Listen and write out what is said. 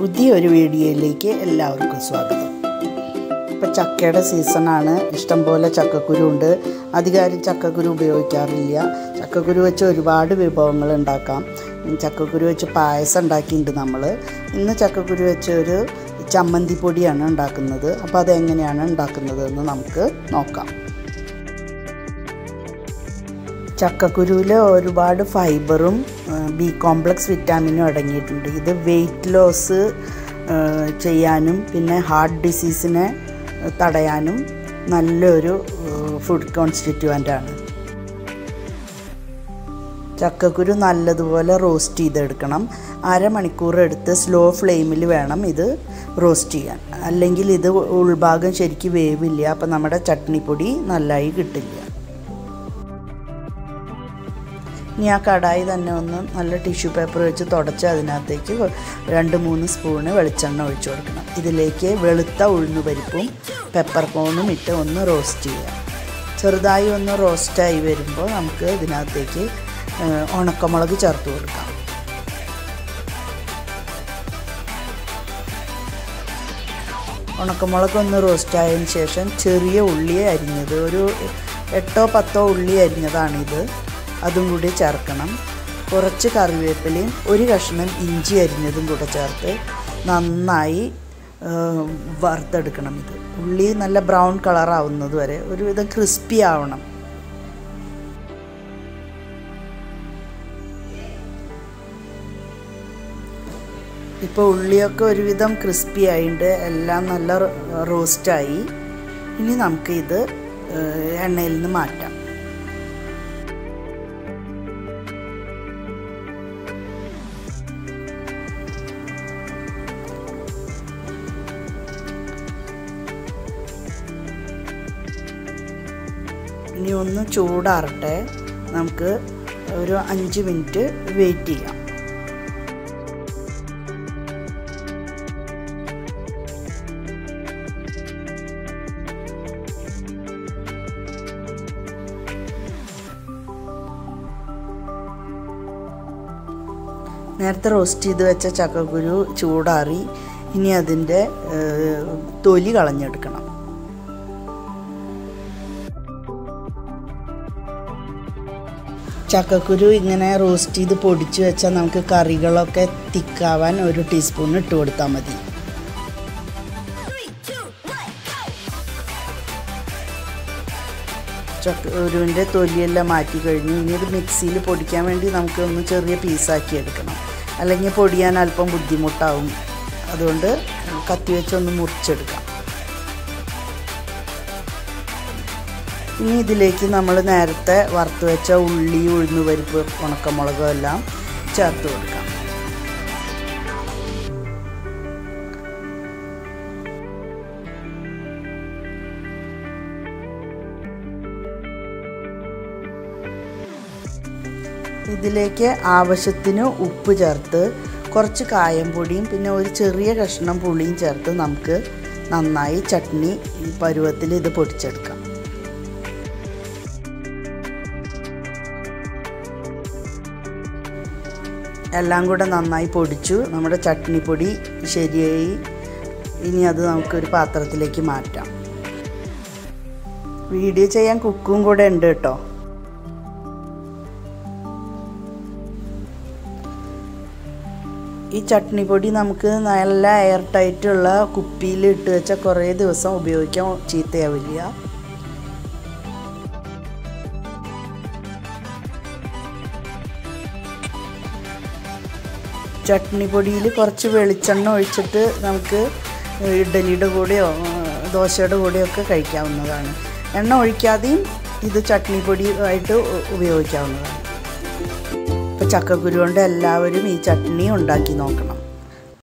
പുതിയൊരു വീഡിയോയിലേക്ക് എല്ലാവർക്കും സ്വാഗതം ഇപ്പം ചക്കയുടെ സീസണാണ് ഇഷ്ടംപോലെ ചക്കക്കുരു ഉണ്ട് അധികാരം ചക്കക്കുരു ഉപയോഗിക്കാറില്ല ചക്കക്കുരു വെച്ച് ഒരുപാട് വിഭവങ്ങൾ ഉണ്ടാക്കാം ചക്കക്കുരു വെച്ച് പായസം ഉണ്ടാക്കിയിട്ടുണ്ട് നമ്മൾ ഇന്ന് ചക്കക്കുരു വെച്ച് ഒരു ചമ്മന്തി പൊടിയാണ് ഉണ്ടാക്കുന്നത് അപ്പോൾ അതെങ്ങനെയാണ് ഉണ്ടാക്കുന്നത് എന്ന് നമുക്ക് നോക്കാം ചക്കക്കുരുവിൽ ഒരുപാട് ഫൈബറും ബി കോംപ്ലക്സ് വിറ്റാമിനും അടങ്ങിയിട്ടുണ്ട് ഇത് വെയിറ്റ് ലോസ് ചെയ്യാനും പിന്നെ ഹാർട്ട് ഡിസീസിനെ തടയാനും നല്ലൊരു ഫുഡ് കോൺസ്റ്റിറ്റ്യുവൻ്റ് ആണ് ചക്കക്കുരു നല്ലതുപോലെ റോസ്റ്റ് ചെയ്തെടുക്കണം അരമണിക്കൂർ എടുത്ത് സ്ലോ ഫ്ലെയിമിൽ വേണം ഇത് റോസ്റ്റ് ചെയ്യാൻ അല്ലെങ്കിൽ ഇത് ഉൾഭാഗം ശരിക്കും വേവില്ല അപ്പം നമ്മുടെ ചട്നിപ്പൊടി നല്ലതായി കിട്ടില്ല ഇനി ആ കടായി തന്നെ ഒന്ന് നല്ല ടിഷ്യൂ പേപ്പർ വെച്ച് തുടച്ച് അതിനകത്തേക്ക് രണ്ട് മൂന്ന് സ്പൂണ് വെളിച്ചെണ്ണ ഒഴിച്ചു കൊടുക്കണം ഇതിലേക്ക് വെളുത്ത ഉഴുന്നുപരിപ്പും പെപ്പർ കോണും ഇട്ട് ഒന്ന് റോസ്റ്റ് ചെയ്യുക ചെറുതായി ഒന്ന് റോസ്റ്റായി വരുമ്പോൾ നമുക്ക് ഇതിനകത്തേക്ക് ഉണക്കമുളക് ചേർത്ത് കൊടുക്കാം ഉണക്കമുളക് ഒന്ന് റോസ്റ്റ് ആയതിന് ശേഷം ചെറിയ ഉള്ളി അരിഞ്ഞത് ഒരു എട്ടോ പത്തോ ഉള്ളി അരിഞ്ഞതാണിത് അതും കൂടി ചേർക്കണം കുറച്ച് കറിവേപ്പിലയും ഒരു കഷ്ണം ഇഞ്ചി അരിഞ്ഞതും കൂടെ ചേർത്ത് നന്നായി വറുത്തെടുക്കണം ഇത് ഉള്ളി നല്ല ബ്രൗൺ കളർ ആവുന്നത് വരെ ഒരുവിധം ക്രിസ്പി ആവണം ഇപ്പോൾ ഉള്ളിയൊക്കെ ഒരുവിധം ക്രിസ്പി ആയിട്ടുണ്ട് എല്ലാം നല്ല റോസ്റ്റായി ഇനി നമുക്ക് ഇത് എണ്ണയിൽ നിന്ന് മാറ്റാം ഇനി ഒന്ന് ചൂടാറട്ടെ നമുക്ക് ഒരു അഞ്ച് മിനിറ്റ് വെയിറ്റ് ചെയ്യാം നേരത്തെ റോസ്റ്റ് ചെയ്ത് വെച്ച ചക്കക്കുരു ചൂടാറി ഇനി അതിൻ്റെ തൊലി കളഞ്ഞെടുക്കണം ചക്കക്കുരു ഇങ്ങനെ റോസ്റ്റ് ചെയ്ത് പൊടിച്ച് വെച്ചാൽ നമുക്ക് കറികളൊക്കെ തിക്കാവാൻ ഒരു ടീസ്പൂൺ ഇട്ട് കൊടുത്താൽ മതി ചക്കക്കുരുവിൻ്റെ തൊലിയെല്ലാം മാറ്റി കഴിഞ്ഞു ഇനി ഇത് മിക്സിയിൽ പൊടിക്കാൻ വേണ്ടി നമുക്ക് ഒന്ന് ചെറിയ പീസാക്കി എടുക്കണം അല്ലെങ്കിൽ പൊടിയാൻ അല്പം ബുദ്ധിമുട്ടാവും അതുകൊണ്ട് കത്തി വെച്ചൊന്ന് മുറിച്ചെടുക്കാം ഇനി ഇതിലേക്ക് നമ്മൾ നേരത്തെ വറുത്ത് വെച്ച ഉള്ളി ഉഴുന്നുപരിപ്പ് ഉണക്കമുളകും എല്ലാം ചേർത്ത് കൊടുക്കാം ഇതിലേക്ക് ആവശ്യത്തിന് ഉപ്പ് ചേർത്ത് കുറച്ച് കായം പൊടിയും പിന്നെ ഒരു ചെറിയ കഷ്ണം പുളിയും ചേർത്ത് നമുക്ക് നന്നായി ചട്നി പരുവത്തിൽ ഇത് പൊടിച്ചെടുക്കാം എല്ലാം കൂടെ നന്നായി പൊടിച്ചു നമ്മുടെ ചട്നിപ്പൊടി ശരിയായി ഇനി അത് നമുക്കൊരു പാത്രത്തിലേക്ക് മാറ്റാം വീഡിയോ ചെയ്യാൻ കുക്കും കൂടെ ഉണ്ട് കേട്ടോ ഈ ചട്നിപ്പൊടി നമുക്ക് നല്ല എയർ ടൈറ്റുള്ള കുപ്പിയിൽ ഇട്ട് വെച്ചാൽ കുറേ ദിവസം ഉപയോഗിക്കാൻ ചീത്തയാവില്ല ചട്നി പൊടിയിൽ കുറച്ച് വെളിച്ചെണ്ണ ഒഴിച്ചിട്ട് നമുക്ക് ഇഡലിയുടെ കൂടെയോ ദോശയുടെ കൂടെയോ ഒക്കെ കഴിക്കാവുന്നതാണ് എണ്ണ ഒഴിക്കാതെയും ഇത് ചട്നി പൊടി ആയിട്ട് ഉപയോഗിക്കാവുന്നതാണ് ഇപ്പോൾ ചക്കക്കുരു കൊണ്ട് എല്ലാവരും ഈ ചട്നി ഉണ്ടാക്കി നോക്കണം